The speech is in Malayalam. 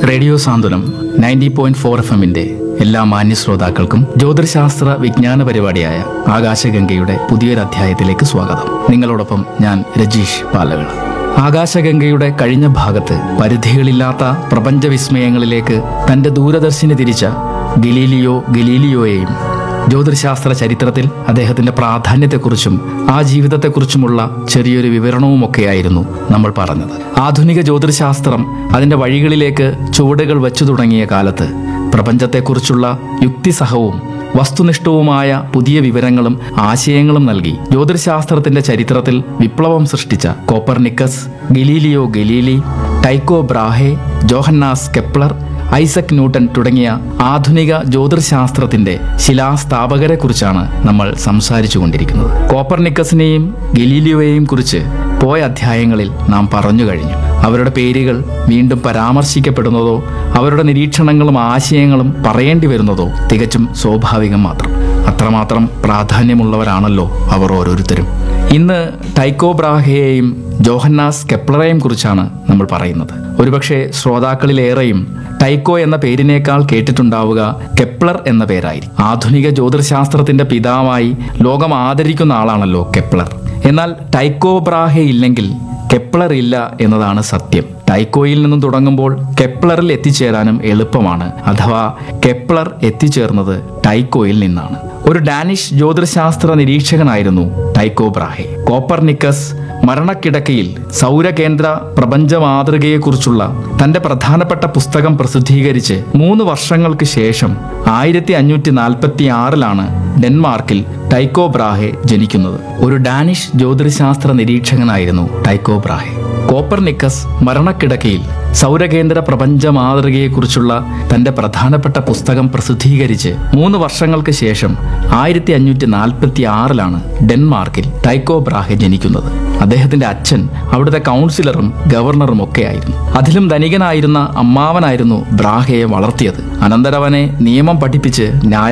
radio Santhwanam ninety point four F എമ്മിന്റെ എല്ലാ മാന്യ ശ്രോതാക്കൾക്കും ജ്യോതിശാസ്ത്ര വിജ്ഞാന പരിപാടിയായ ആകാശഗംഗയുടെ പുതിയൊരു അധ്യായത്തിലേക്ക് സ്വാഗതം നിങ്ങളോടൊപ്പം ഞാൻ രജീഷ് പാലകൾ ആകാശഗംഗയുടെ കഴിഞ്ഞ ഭാഗത്ത് പരിധികളില്ലാത്ത പ്രപഞ്ച വിസ്മയങ്ങളിലേക്ക് തന്റെ ദൂരദർശിനി തിരിച്ച ഗലീലിയോ ഗലീലിയോയെയും ജ്യോതിശാസ്ത്ര ചരിത്രത്തിൽ അദ്ദേഹത്തിന്റെ പ്രാധാന്യത്തെക്കുറിച്ചും ആ ജീവിതത്തെക്കുറിച്ചുമുള്ള ചെറിയൊരു വിവരണവുമൊക്കെയായിരുന്നു നമ്മൾ പറഞ്ഞത് ആധുനിക ജ്യോതിശാസ്ത്രം അതിന്റെ വഴികളിലേക്ക് ചുവടുകൾ വച്ചു തുടങ്ങിയ കാലത്ത് പ്രപഞ്ചത്തെക്കുറിച്ചുള്ള യുക്തിസഹവും വസ്തുനിഷ്ഠവുമായ പുതിയ വിവരങ്ങളും ആശയങ്ങളും നൽകി ജ്യോതിശാസ്ത്രത്തിന്റെ ചരിത്രത്തിൽ വിപ്ലവം സൃഷ്ടിച്ച Copernicus Galileo Galilei Tycho Brahe Johannes Kepler Isaac Newton തുടങ്ങിയ ആധുനിക ജ്യോതിർശാസ്ത്രത്തിന്റെ ശിലാസ്ഥാപകരെ കുറിച്ചാണ് നമ്മൾ സംസാരിച്ചു കൊണ്ടിരിക്കുന്നത് കോപ്പർനിക്കസിനെയും ഗലീലിയോയെയും കുറിച്ച് പോയ അധ്യായങ്ങളിൽ നാം പറഞ്ഞു കഴിഞ്ഞു അവരുടെ പേരുകൾ വീണ്ടും പരാമർശിക്കപ്പെടുന്നതോ അവരുടെ നിരീക്ഷണങ്ങളും ആശയങ്ങളും പറയേണ്ടി വരുന്നതോ തികച്ചും സ്വാഭാവികം മാത്രം അത്രമാത്രം പ്രാധാന്യമുള്ളവരാണല്ലോ അവർ ഓരോരുത്തരും ഇന്ന് ടൈക്കോ ബ്രാഹയെയും ജോഹന്നാസ് കെപ്ലറെയും കുറിച്ചാണ് നമ്മൾ പറയുന്നത് ഒരുപക്ഷെ ശ്രോതാക്കളിലേറെയും ടൈക്കോ എന്ന പേരിനേക്കാൾ കേട്ടിട്ടുണ്ടാവുക കെപ്ലർ എന്ന പേരായിരിക്കും ആധുനിക ജ്യോതിശാസ്ത്രത്തിന്റെ പിതാവായി ലോകം ആദരിക്കുന്ന ആളാണല്ലോ കെപ്ലർ എന്നാൽ ടൈക്കോ ബ്രാഹെ ഇല്ലെങ്കിൽ കെപ്ലർ ഇല്ല എന്നതാണ് സത്യം ടൈക്കോയിൽ നിന്നും തുടങ്ങുമ്പോൾ കെപ്ലറിൽ എത്തിച്ചേരാനും എളുപ്പമാണ് അഥവാ കെപ്ലർ എത്തിച്ചേർന്നത് ടൈക്കോയിൽ നിന്നാണ് ഒരു ഡാനിഷ് ജ്യോതിശാസ്ത്ര നിരീക്ഷകനായിരുന്നു ടൈക്കോ ബ്രാഹെ കോപ്പർനിക്കസ് മരണക്കിടക്കയിൽ സൗരകേന്ദ്ര പ്രപഞ്ച മാതൃകയെക്കുറിച്ചുള്ള തന്റെ പ്രധാനപ്പെട്ട പുസ്തകം പ്രസിദ്ധീകരിച്ച് മൂന്ന് വർഷങ്ങൾക്ക് ശേഷം ആയിരത്തി അഞ്ഞൂറ്റി നാൽപ്പത്തി ആറിലാണ് ഡെൻമാർക്കിൽ ടൈക്കോ ബ്രാഹെ ജനിക്കുന്നത് ഒരു ഡാനിഷ് ജ്യോതിശാസ്ത്ര നിരീക്ഷകനായിരുന്നു ടൈക്കോ ബ്രാഹെ കോപ്പർനിക്കസ് മരണക്കിടക്കയിൽ സൗരകേന്ദ്ര പ്രപഞ്ച മാതൃകയെക്കുറിച്ചുള്ള തന്റെ പ്രധാനപ്പെട്ട പുസ്തകം പ്രസിദ്ധീകരിച്ച് മൂന്ന് വർഷങ്ങൾക്ക് ശേഷം ആയിരത്തി അഞ്ഞൂറ്റി നാൽപ്പത്തി ആറിലാണ് ഡെൻമാർക്കിൽ ടൈക്കോ ബ്രാഹെ ജനിക്കുന്നത് അദ്ദേഹത്തിന്റെ അച്ഛൻ അവിടുത്തെ കൗൺസിലറും ഗവർണറും ഒക്കെ ആയിരുന്നു അതിലും ധനികനായിരുന്ന അമ്മാവനായിരുന്നു ബ്രാഹയെ വളർത്തിയത് അനന്തരവനെ നിയമം പഠിപ്പിച്ച് ന്യായ